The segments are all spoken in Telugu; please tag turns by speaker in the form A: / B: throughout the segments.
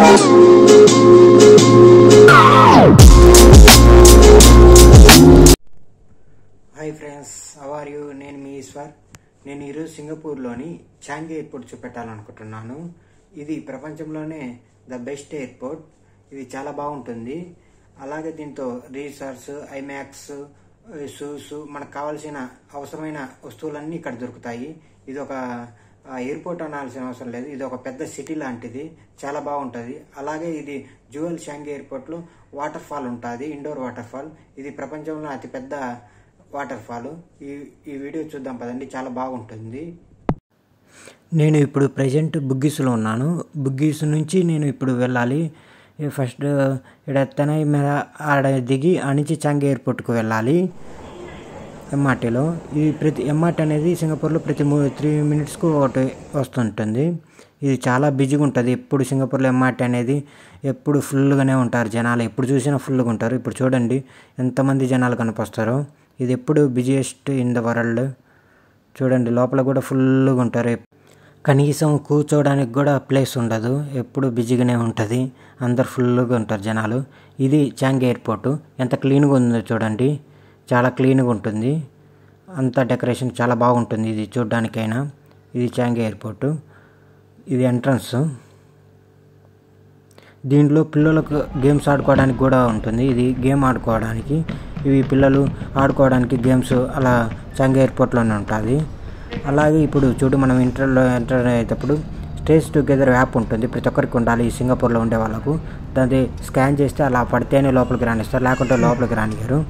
A: హాయ్ ఫ్రెండ్స్ ఆర్ యూ నేను మీ ఈశ్వర్ నేను ఈరోజు సింగపూర్లోని చాంగి ఎయిర్పోర్ట్ చూపెట్టాలనుకుంటున్నాను ఇది ప్రపంచంలోనే ద బెస్ట్ ఎయిర్పోర్ట్ ఇది చాలా బాగుంటుంది అలాగే దీంతో రీసార్ట్స్ ఐమాక్స్ షూస్ మనకు కావాల్సిన అవసరమైన వస్తువులన్నీ ఇక్కడ దొరుకుతాయి ఇది ఒక ఆ, ఎయిర్పోర్ట్ అనాల్సిన అవసరం లేదు ఇది ఒక పెద్ద సిటీ లాంటిది చాలా బాగుంటుంది అలాగే ఇది జ్యువెల్ షాంగి ఎయిర్పోర్ట్లో వాటర్ ఫాల్ ఉంటుంది ఇండోర్ వాటర్ ఫాల్ ఇది ప్రపంచంలో అతి పెద్ద వాటర్ ఫాల్ ఈ ఈ వీడియో చూద్దాం పదండి చాలా బాగుంటుంది నేను ఇప్పుడు ప్రజెంట్ బుగ్గిస్లో ఉన్నాను బుగ్గిస్ నుంచి నేను ఇప్పుడు వెళ్ళాలి ఈ ఫస్ట్ ఇక్కడ తెనై మీద ఆడ దిగి ఆ నుంచి చాంగి ఎయిర్పోర్ట్కు వెళ్ళాలి ఎంఆర్టీలో ఈ ప్రతి ఎంఆర్టీ అనేది సింగపూర్లో ప్రతి త్రీ మినిట్స్కు ఒకటి వస్తుంటుంది ఇది చాలా బిజీగా ఉంటుంది ఎప్పుడు సింగపూర్లో ఎంఆర్టీ అనేది ఎప్పుడు ఫుల్గానే ఉంటారు జనాలు ఎప్పుడు చూసినా ఫుల్గా ఉంటారు ఇప్పుడు చూడండి ఎంతమంది జనాలు కనిపిస్తారో ఇది ఎప్పుడు బిజియెస్ట్ ఇన్ ద వరల్డ్ చూడండి లోపల కూడా ఫుల్గా ఉంటారు కనీసం కూర్చోవడానికి కూడా ప్లేస్ ఉండదు ఎప్పుడు బిజీగానే ఉంటుంది అందరు ఫుల్గా ఉంటారు జనాలు ఇది చాంగ్ ఎయిర్పోర్టు ఎంత క్లీన్గా ఉందో చూడండి చాలా క్లీన్గా ఉంటుంది అంత డెకరేషన్ చాలా బాగుంటుంది ఇది చూడ్డానికైనా ఇది చాంగ్ ఎయిర్పోర్టు ఇది ఎంట్రన్స్ దీంట్లో పిల్లలకు గేమ్స్ ఆడుకోవడానికి కూడా ఉంటుంది ఇది గేమ్ ఆడుకోవడానికి ఇవి పిల్లలు ఆడుకోవడానికి గేమ్స్ అలా చాంగ్ ఎయిర్పోర్ట్లోనే ఉంటుంది అలాగే ఇప్పుడు చూడు మనం ఇంటర్లో ఎంటర్ అయ్యేటప్పుడు స్టేజ్ టుగెదర్ యాప్ ఉంటుంది ప్రతి ఒక్కరికి ఉండాలి ఈ సింగపూర్లో ఉండే వాళ్ళకు దాన్ని స్కాన్ చేస్తే అలా పడితేనే లోపలికి రానిస్తారు లేకుంటే లోపలికి రానియరు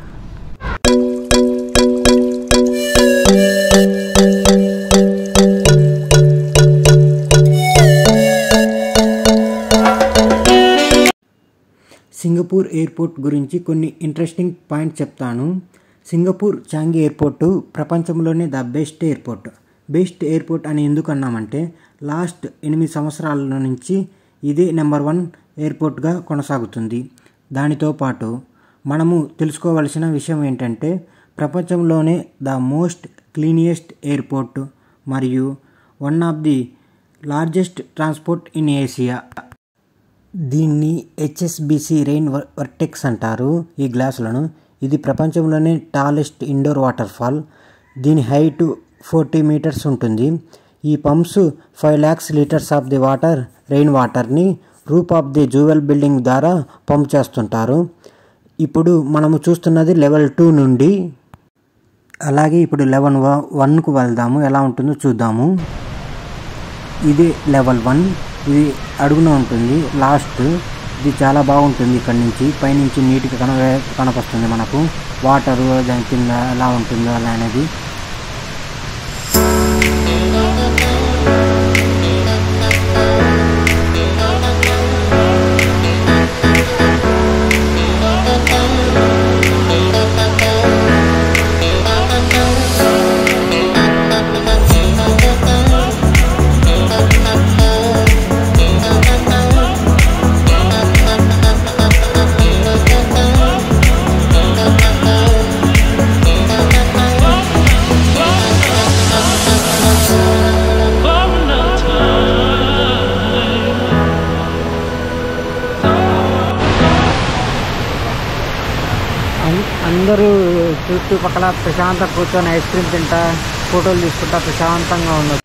A: సింగపూర్ ఎయిర్పోర్ట్ గురించి కొన్ని ఇంట్రెస్టింగ్ పాయింట్స్ చెప్తాను సింగపూర్ చాంగి ఎయిర్పోర్టు ప్రపంచంలోనే the best airport best airport అని ఎందుకు అన్నామంటే లాస్ట్ ఎనిమిది సంవత్సరాల నుంచి ఇదే నెంబర్ వన్ ఎయిర్పోర్ట్గా కొనసాగుతుంది దానితో పాటు మనము తెలుసుకోవలసిన విషయం ఏంటంటే ప్రపంచంలోనే ద మోస్ట్ క్లీనియెస్ట్ ఎయిర్పోర్ట్ మరియు one of the largest transport in Asia దీన్ని హెచ్ఎస్బిసి రెయిన్ వర్టెక్స్ అంటారు ఈ గ్లాసులను ఇది ప్రపంచంలోనే టాలెస్ట్ ఇండోర్ వాటర్ ఫాల్ దీని హైట్ ఫోర్టీ మీటర్స్ ఉంటుంది ఈ pumps five lakhs litres of the water rain వాటర్ని roof of the jewel building ద్వారా పంప్ చేస్తుంటారు ఇప్పుడు మనము చూస్తున్నది లెవెల్ టూ నుండి అలాగే ఇప్పుడు లెవెన్ వన్కు వెళ్దాము ఎలా ఉంటుందో చూద్దాము ఇది లెవెల్ వన్ ఇది అడుగున ఉంటుంది లాస్ట్ ఇది చాలా బాగుంటుంది ఇక్కడ నుంచి పైనుంచి నీట్గా కన కనపస్తుంది మనకు వాటర్ దాని కింద ఎలా ఉంటుందో అలా అనేది అం- అందరూ చుట్టుపక్కల ప్రశాంతంగా కూర్చొని ఐస్ క్రీమ్ తింటా ఫోటోలు తీసుకుంటా ప్రశాంతంగా ఉండొచ్చు